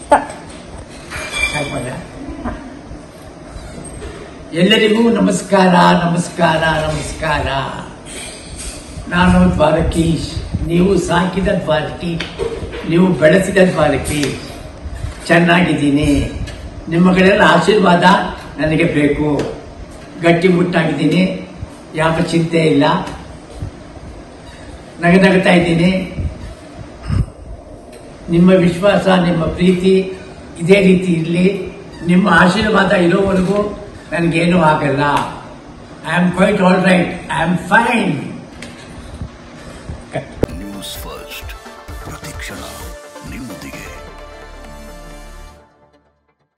ಸಾಕ್ ಮಗ? ಎಲ್ಲರಿಗೂ ನಮಸ್ಕಾರ ನಮಸ್ಕಾರ ನಮಸ್ಕಾರ ನಾನು ದ್ವಾರಕೀಶ್ ನೀವು ಸಾಕಿದ ದ್ವಾರಕಿ ನೀವು ಬೆಳೆಸಿದ ದ್ವಾರಕಿ ಚೆನ್ನಾಗಿದ್ದೀನಿ ನಿಮ್ಮಗಳೆಲ್ಲ ಆಶೀರ್ವಾದ ನನಗೆ ಬೇಕು ಗಟ್ಟಿ ಮುಟ್ಟಾಗಿದ್ದೀನಿ ಯಾವ ಚಿಂತೆ ಇಲ್ಲ ನಗನಗ್ತಾ ಇದ್ದೀನಿ ನಿಮ್ಮ ವಿಶ್ವಾಸ ನಿಮ್ಮ ಪ್ರೀತಿ ಇದೇ ರೀತಿ ಇರಲಿ ನಿಮ್ಮ ಆಶೀರ್ವಾದ ಇರೋವರೆಗೂ ನನಗೇನೂ ಆಗಲ್ಲ I am quite all right I am fine